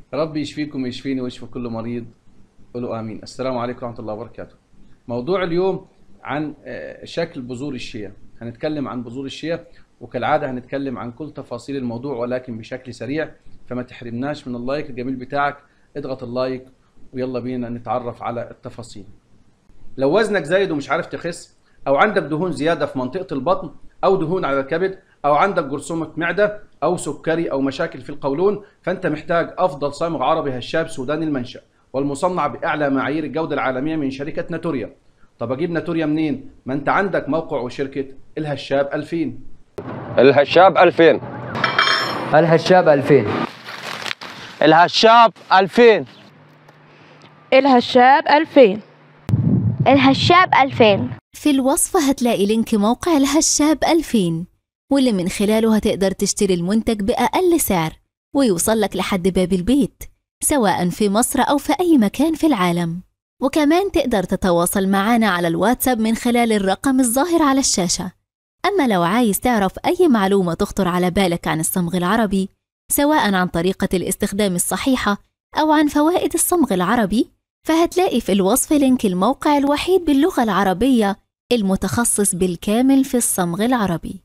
ربي يشفيكم ويشفيني ويشفي كل مريض قولوا امين السلام عليكم ورحمه الله وبركاته موضوع اليوم عن آه، شكل بذور الشيا هنتكلم عن بذور الشيا وكالعاده هنتكلم عن كل تفاصيل الموضوع ولكن بشكل سريع فما تحرمناش من اللايك الجميل بتاعك اضغط اللايك ويلا بينا نتعرف على التفاصيل لو وزنك زايد ومش عارف تخس او عندك دهون زياده في منطقه البطن او دهون على الكبد او عندك جرثومه معده او سكري او مشاكل في القولون فانت محتاج افضل صامغ عربي هشاب سوداني المنشا والمصنع باعلى معايير الجوده العالميه من شركه ناتوريا طب اجيب ناتوريا منين ما انت عندك موقع وشركه الهشاب 2000 الهشاب 2000 الهشاب 2000 الهشاب 2000 الهشاب 2000 الهشاب 2000 في الوصف هتلاقي لينك موقع الهشاب 2000 واللي من خلاله هتقدر تشتري المنتج بأقل سعر ويوصل لك لحد باب البيت سواء في مصر أو في أي مكان في العالم وكمان تقدر تتواصل معنا على الواتساب من خلال الرقم الظاهر على الشاشة أما لو عايز تعرف أي معلومة تخطر على بالك عن الصمغ العربي سواء عن طريقة الاستخدام الصحيحة أو عن فوائد الصمغ العربي فهتلاقي في الوصف لينك الموقع الوحيد باللغة العربية المتخصص بالكامل في الصمغ العربي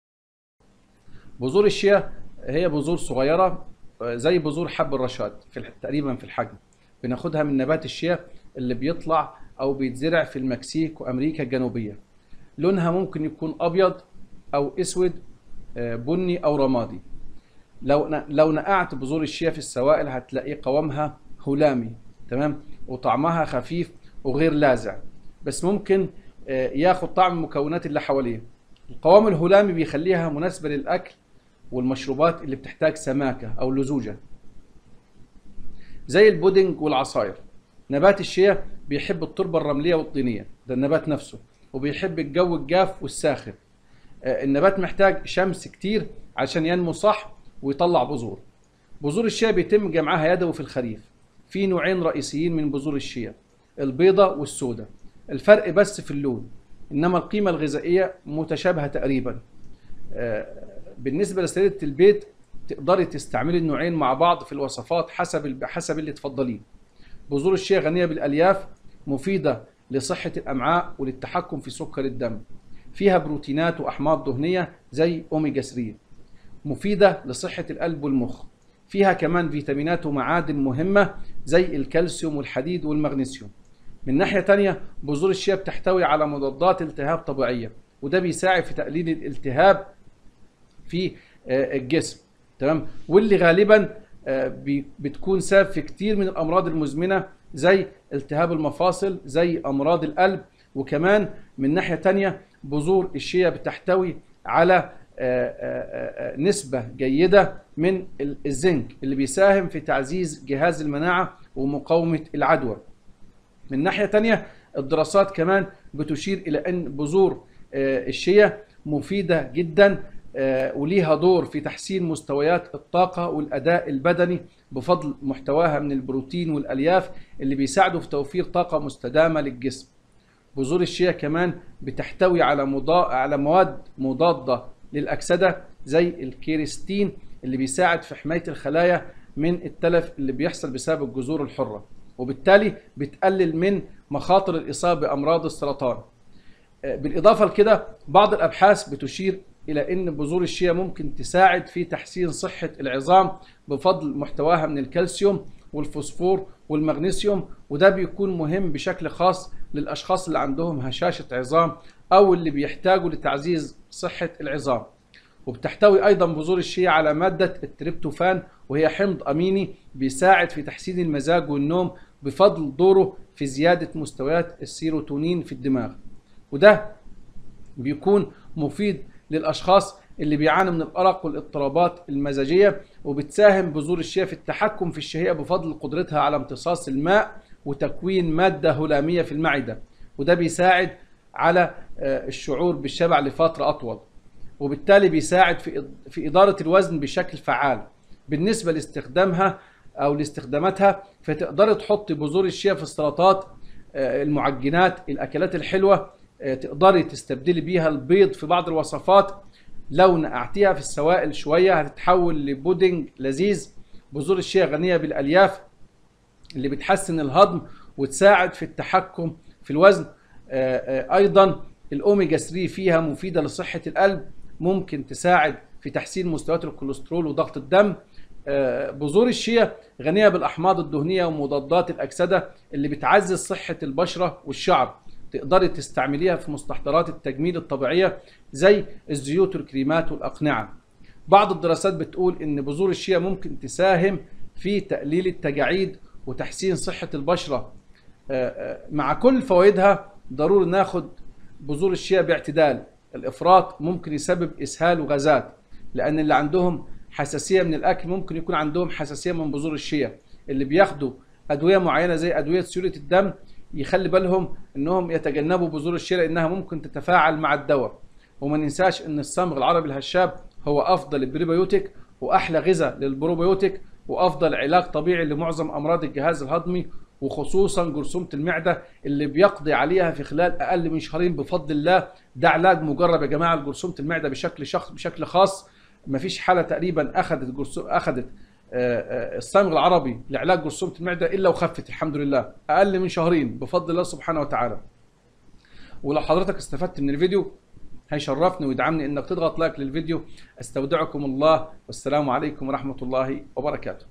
بذور الشيا هي بذور صغيره آه، زي بذور حب الرشاد في الح- تقريبا في الحجم بناخدها من نبات الشيا اللي بيطلع او بيتزرع في المكسيك وامريكا الجنوبيه لونها ممكن يكون ابيض او اسود آه، بني او رمادي لو ن- لو نقعت بذور الشيا في السوائل هتلاقي قوامها هلامي تمام وطعمها خفيف وغير لاذع بس ممكن آه، ياخد طعم المكونات اللي حواليه القوام الهلامي بيخليها مناسبة للأكل والمشروبات اللي بتحتاج سماكة أو لزوجة زي البودنج والعصاير نبات الشيا بيحب التربة الرملية والطينية ده النبات نفسه وبيحب الجو الجاف والساخن آه، النبات محتاج شمس كتير عشان ينمو صح ويطلع بذور بذور الشيا بيتم جمعها يدوي في الخريف في نوعين رئيسيين من بذور الشيا البيضة والسوداء الفرق بس في اللون انما القيمة الغذائية متشابهة تقريبا آه، بالنسبة لسيدة البيت تقدري تستعملي النوعين مع بعض في الوصفات حسب ال- حسب اللي تفضليه بذور الشيا غنية بالألياف مفيدة لصحة الأمعاء وللتحكم في سكر الدم فيها بروتينات وأحماض دهنية زي أوميجا 3 مفيدة لصحة القلب والمخ فيها كمان فيتامينات ومعادن مهمة زي الكالسيوم والحديد والمغنيسيوم من ناحية تانية بذور الشيا بتحتوي على مضادات التهاب طبيعية وده بيساعد في تقليل الالتهاب في آه، الجسم تمام واللي غالبا آه، بي- بتكون سبب في كتير من الامراض المزمنه زي التهاب المفاصل زي امراض القلب وكمان من ناحيه تانية بذور الشيا بتحتوي على آه، آه، آه، نسبه جيده من ال- الزنك اللي بيساهم في تعزيز جهاز المناعه ومقاومه العدوى من ناحية تانية الدراسات كمان بتشير إلى أن بذور آه، الشيا مفيدة جدا آه، وليها دور في تحسين مستويات الطاقة والأداء البدني بفضل محتواها من البروتين والألياف اللي بيساعدوا في توفير طاقة مستدامة للجسم بذور الشيا كمان بتحتوي على مضا... على مواد مضادة للأكسدة زي الكيرستين اللي بيساعد في حماية الخلايا من التلف اللي بيحصل بسبب الجذور الحرة وبالتالي بتقلل من مخاطر الإصابة بأمراض السرطان آه، بالإضافة لكده بعض الأبحاث بتشير إلى أن بذور الشيا ممكن تساعد في تحسين صحة العظام بفضل محتواها من الكالسيوم والفوسفور والمغنيسيوم وده بيكون مهم بشكل خاص للأشخاص اللي عندهم هشاشة عظام أو اللي بيحتاجوا لتعزيز صحة العظام وبتحتوي ايضا بذور الشيا على ماده التريبتوفان وهي حمض اميني بيساعد في تحسين المزاج والنوم بفضل دوره في زياده مستويات السيروتونين في الدماغ وده بيكون مفيد للاشخاص اللي بيعانوا من الارق والاضطرابات المزاجيه وبتساهم بذور الشيا في التحكم في الشهيه بفضل قدرتها على امتصاص الماء وتكوين ماده هلاميه في المعده وده بيساعد على آه، الشعور بالشبع لفتره اطول وبالتالي بيساعد في في اداره الوزن بشكل فعال بالنسبه لاستخدامها او لاستخداماتها فتقدري تحطي بذور الشيا في السلطات آه، المعجنات الاكلات الحلوه آه، تقدري تستبدلي بيها البيض في بعض الوصفات لو نقعتيها في السوائل شويه هتتحول لبودنج لذيذ بذور الشيا غنيه بالالياف اللي بتحسن الهضم وتساعد في التحكم في الوزن آه، آه، ايضا الاوميجا 3 فيها مفيده لصحه القلب ممكن تساعد في تحسين مستويات الكوليسترول وضغط الدم آه، بذور الشيا غنيه بالاحماض الدهنيه ومضادات الاكسده اللي بتعزز صحه البشره والشعر تقدري تستعمليها في مستحضرات التجميل الطبيعيه زي الزيوت والكريمات والاقنعه بعض الدراسات بتقول ان بذور الشيا ممكن تساهم في تقليل التجاعيد وتحسين صحه البشره آه، آه، مع كل فوائدها ضروري ناخد بذور الشيا باعتدال الافراط ممكن يسبب اسهال وغازات لان اللي عندهم حساسيه من الاكل ممكن يكون عندهم حساسيه من بذور الشيا اللي بياخدوا ادويه معينه زي ادويه سيوله الدم يخلي بالهم انهم يتجنبوا بذور الشيا لانها ممكن تتفاعل مع الدواء وما ننساش ان الصمغ العربي الهشاب هو افضل البريبيوتيك واحلى غذاء للبروبيوتيك وافضل علاج طبيعي لمعظم امراض الجهاز الهضمي وخصوصا جرثومه المعده اللي بيقضي عليها في خلال اقل من شهرين بفضل الله ده علاج مجرب يا جماعه لجرثومه المعده بشكل شخص بشكل خاص مفيش حاله تقريبا اخذت جرثوم اخذت آه، آه، الصمغ العربي لعلاج جرثومه المعده الا وخفت الحمد لله اقل من شهرين بفضل الله سبحانه وتعالى ولو حضرتك استفدت من الفيديو هيشرفني ويدعمني انك تضغط لايك للفيديو استودعكم الله والسلام عليكم ورحمه الله وبركاته